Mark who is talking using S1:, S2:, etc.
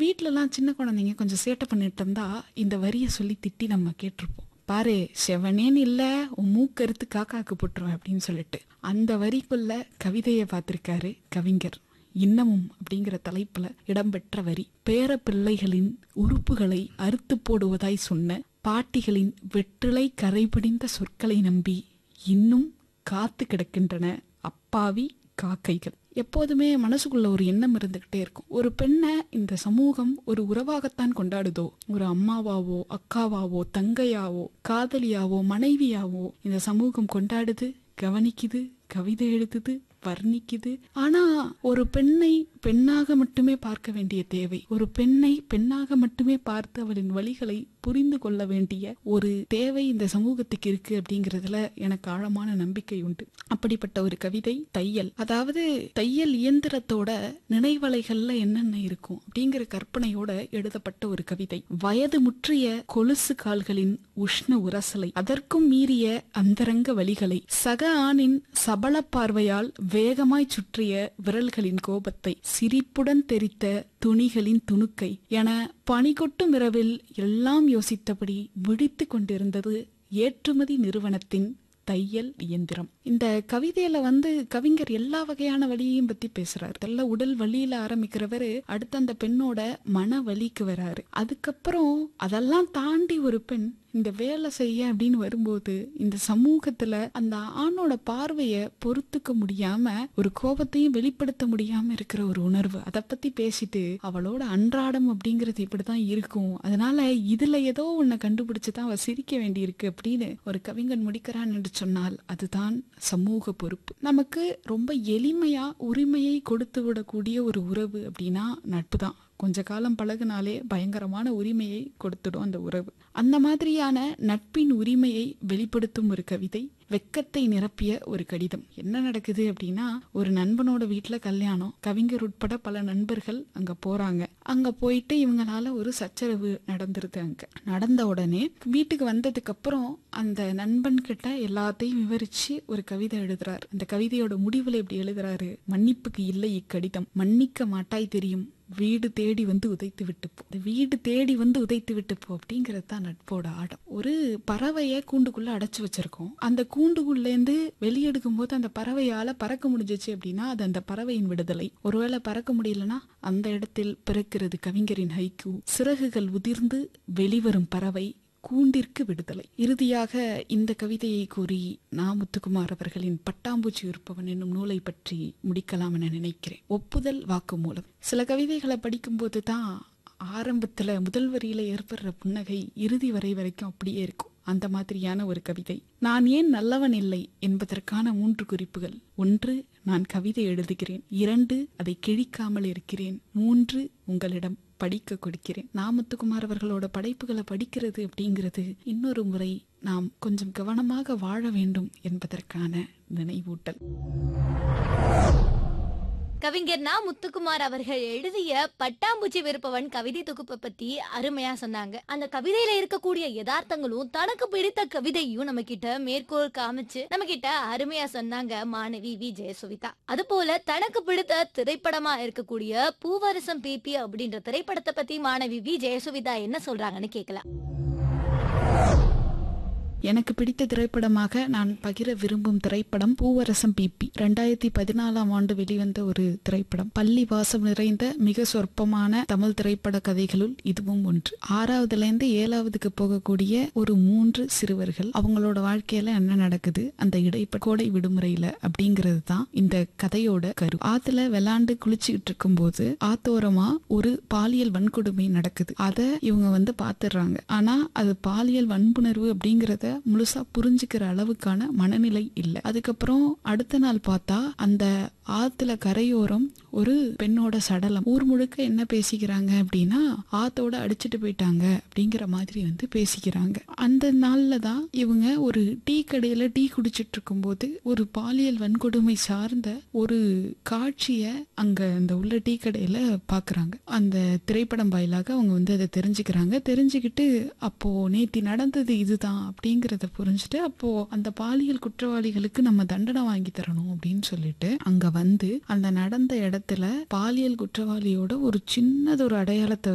S1: வீட்லலாம் சின்ன குழந்தைங்க கொஞ்சம் சேட்டை பண்ணிட்டு இருந்தா இந்த வரியை சொல்லி திட்டி நம்ம கேட்டிருப்போம் பாரு செவனேன்னு இல்ல உன் மூக்கறுத்து காக்காக்கு போட்டுருவேன் அப்படின்னு சொல்லிட்டு அந்த வரிக்குள்ள கவிதையை பார்த்திருக்காரு கவிஞர் இன்னமும் அப்படிங்கிற தலைப்புல இடம்பெற்ற வரி பேர பிள்ளைகளின் உறுப்புகளை அறுத்து போடுவதாய் சொன்ன பாட்டிகளின் வெற்றிலை கரைபிடிந்த சொற்களை நம்பி இன்னும் காத்து கிடக்கின்றன அப்பாவி காக்கைகள் எப்போதுமே மனசுக்குள்ள ஒரு எண்ணம் இருந்துகிட்டே இருக்கும் ஒரு பெண்ணை இந்த சமூகம் ஒரு உறவாகத்தான் கொண்டாடுதோ ஒரு அம்மாவாவோ அக்காவாவோ தங்கையாவோ காதலியாவோ மனைவியாவோ இந்த சமூகம் கொண்டாடுது கவனிக்குது கவிதை எழுதுது வர்ணிக்குது ஆனா ஒரு பெண்ணை பெண்ணாக மட்டுமே பார்க்க வேண்டிய தேவை ஒரு பெண்ணை பெண்ணாக மட்டுமே பார்த்து அவளின் வழிகளை புரிந்து கொள்ள வேண்டிய ஒரு தேவை இந்த சமூகத்துக்கு இருக்கு அப்படிங்கறதுல எனக்கு ஆழமான நம்பிக்கை உண்டு அப்படிப்பட்ட ஒரு கவிதை தையல் அதாவது தையல் இயந்திரத்தோட நினைவலைகள்ல என்னென்ன இருக்கும் அப்படிங்கிற கற்பனையோட எழுதப்பட்ட ஒரு கவிதை வயது முற்றிய கொலுசு கால்களின் உஷ்ண உரசலை அதற்கும் மீறிய அந்தரங்க வழிகளை சக ஆணின் சபல பார்வையால் வேகமாய் சுற்றிய விரல்களின் கோபத்தை சிரிப்புடன் தெரித்த துணிகளின் துணுக்கை என பனிகொட்டும் இரவில் எல்லாம் யோசித்தபடி விழித்து கொண்டிருந்தது ஏற்றுமதி நிறுவனத்தின் தையல் இயந்திரம் இந்த கவிதையில வந்து கவிஞர் எல்லா வகையான வலியையும் பத்தி பேசுறாரு இதெல்லாம் உடல் வலியில ஆரம்பிக்கிறவரு அடுத்து அந்த பெண்ணோட மன வலிக்கு வராரு அதுக்கப்புறம் அதெல்லாம் தாண்டி ஒரு பெண் இந்த வேலை செய்ய அப்படின்னு வரும்போது இந்த சமூகத்துல அந்த ஆணோட பார்வைய பொறுத்துக்க முடியாம ஒரு கோபத்தையும் வெளிப்படுத்த முடியாம இருக்கிற ஒரு உணர்வு அதை பத்தி பேசிட்டு அவளோட அன்றாடம் அப்படிங்கிறது இப்படிதான் இருக்கும் அதனால இதுல ஏதோ ஒன்ன கண்டுபிடிச்சுதான் அவ சிரிக்க வேண்டியிருக்கு அப்படின்னு ஒரு கவிஞன் முடிக்கிறான் என்று சொன்னால் அதுதான் சமூக பொறுப்பு நமக்கு ரொம்ப எளிமையா உரிமையை கொடுத்து விடக்கூடிய ஒரு உறவு அப்படின்னா நட்பு தான் கொஞ்ச காலம் பழகுனாலே பயங்கரமான உரிமையை கொடுத்துடும் அந்த உறவு அந்த மாதிரியான நட்பின் உரிமையை வெளிப்படுத்தும் ஒரு கவிதை வெக்கத்தை நிரப்பிய ஒரு கடிதம் என்ன நடக்குது அப்படின்னா ஒரு நண்பனோட வீட்டுல கல்யாணம் கவிஞர் உட்பட பல நண்பர்கள் அங்க போறாங்க அங்க போயிட்டு இவங்களால ஒரு சச்சரவு நடந்துருது அங்க நடந்த உடனே வீட்டுக்கு வந்ததுக்கு அப்புறம் அந்த நண்பன் கிட்ட எல்லாத்தையும் விவரிச்சு ஒரு கவிதை எழுதுறாரு அந்த கவிதையோட முடிவுல இப்படி எழுதுறாரு மன்னிப்புக்கு இல்லை இக்கடிதம் மன்னிக்க மாட்டாய் தெரியும் வீடு தேடி வந்து உதைத்து விட்டு போ இந்த வீடு தேடி வந்து உதைத்து விட்டு போ அப்படிங்கிறது தான் நட்போட ஆடம் ஒரு பறவைய கூண்டுக்குள்ள அடைச்சு வச்சிருக்கோம் அந்த கூண்டுக்குள்ளேருந்து வெளியெடுக்கும் போது அந்த பறவையால பறக்க முடிஞ்சிச்சு அப்படின்னா அது அந்த பறவையின் விடுதலை ஒருவேளை பறக்க முடியலன்னா அந்த இடத்தில் பிறக்கிறது கவிஞரின் ஹைக்கூ சிறகுகள் உதிர்ந்து வெளிவரும் பறவை கூண்டிற்கு விடுதலை இறுதியாக இந்த கவிதையை கூறி நா முத்துக்குமார் அவர்களின் பட்டாம்பூச்சி இருப்பவன் என்னும் நூலை பற்றி முடிக்கலாம் என நினைக்கிறேன் ஒப்புதல் வாக்குமூலம் சில கவிதைகளை படிக்கும்போது தான் ஆரம்பத்துல முதல் வரியில ஏற்படுற புன்னகை இறுதி வரை வரைக்கும் அப்படியே இருக்கும் அந்த மாதிரியான ஒரு கவிதை நான் ஏன் நல்லவன் இல்லை என்பதற்கான மூன்று குறிப்புகள் ஒன்று நான் கவிதை எழுதுகிறேன் இரண்டு அதை கிழிக்காமல் இருக்கிறேன் மூன்று உங்களிடம் படிக்க கொடுக்கிறேன் நாமத்துக்குமார் அவர்களோட படைப்புகளை படிக்கிறது அப்படிங்கிறது இன்னொரு முறை நாம் கொஞ்சம் கவனமாக வாழ வேண்டும் என்பதற்கான நினைவூட்டல்
S2: கவிஞர் நா முத்துக்குமார் அவர்கள் எழுதிய பட்டாம்பூச்சி விருப்பவன் கவிதை தொகுப்பை பத்தி அருமையா சொன்னாங்க அந்த கவிதையில இருக்கக்கூடிய யதார்த்தங்களும் தனக்கு பிடித்த கவிதையும் நம்ம கிட்ட மேற்கோள் காமிச்சு நம்ம கிட்ட அருமையா சொன்னாங்க மாணவி வி ஜெயசுவிதா அது போல தனக்கு பிடித்த திரைப்படமா இருக்கக்கூடிய பூவரசம் பிபி அப்படின்ற திரைப்படத்தை பத்தி மாணவி வி ஜெயசுவிதா என்ன சொல்றாங்கன்னு கேட்கலாம்
S1: எனக்கு பிடித்த திரைப்படமாக நான் பகிர விரும்பும் திரைப்படம் பூவரசம் பிபி ரெண்டாயிரத்தி பதினாலாம் ஆண்டு வெளிவந்த ஒரு திரைப்படம் பள்ளி வாசம் நிறைந்த மிக சொற்பமான தமிழ் திரைப்பட கதைகளுள் இதுவும் ஒன்று ஆறாவதுல இருந்து ஏழாவதுக்கு போகக்கூடிய ஒரு மூன்று சிறுவர்கள் அவங்களோட வாழ்க்கையில என்ன நடக்குது அந்த இடைப்ப கோடை விடுமுறையில அப்படிங்கிறது தான் இந்த கதையோட கரு ஆத்துல விளாண்டு குளிச்சுக்கிட்டு இருக்கும் போது ஆத்தோரமா ஒரு பாலியல் வன்கொடுமை நடக்குது அத இவங்க வந்து பாத்துடுறாங்க ஆனா அது பாலியல் வன்புணர்வு அப்படிங்கறத முழுசா புரிஞ்சுக்கிற அளவுக்கான மனநிலை இல்லை அதுக்கப்புறம் அடுத்த நாள் பார்த்தா அந்த ஆத்துல கரையோரம் ஒரு பெண்ணோட சடலம் ஊர் முழுக்க என்ன பேசிக்கிறாங்க அப்படின்னா ஆத்தோட அடிச்சிட்டு போயிட்டாங்க அப்படிங்கிற மாதிரி வந்து பேசிக்கிறாங்க அந்த நாள்ல தான் இவங்க ஒரு டீ கடையில டீ குடிச்சிட்டு இருக்கும்போது ஒரு பாலியல் வன்கொடுமை சார்ந்த ஒரு காட்சிய அங்க அந்த உள்ள டீ கடையில பாக்குறாங்க அந்த திரைப்படம் வாயிலாக அவங்க வந்து அதை தெரிஞ்சுக்கிறாங்க தெரிஞ்சுக்கிட்டு அப்போ நேத்தி நடந்தது இதுதான் அப்படிங்கறத புரிஞ்சுட்டு அப்போ அந்த பாலியல் குற்றவாளிகளுக்கு நம்ம தண்டனை வாங்கி தரணும் அப்படின்னு சொல்லிட்டு அங்க வந்து அந்த நடந்த இடத்துல பாலியல் குற்றவாளியோட ஒரு சின்னதொரு அடையாளத்தை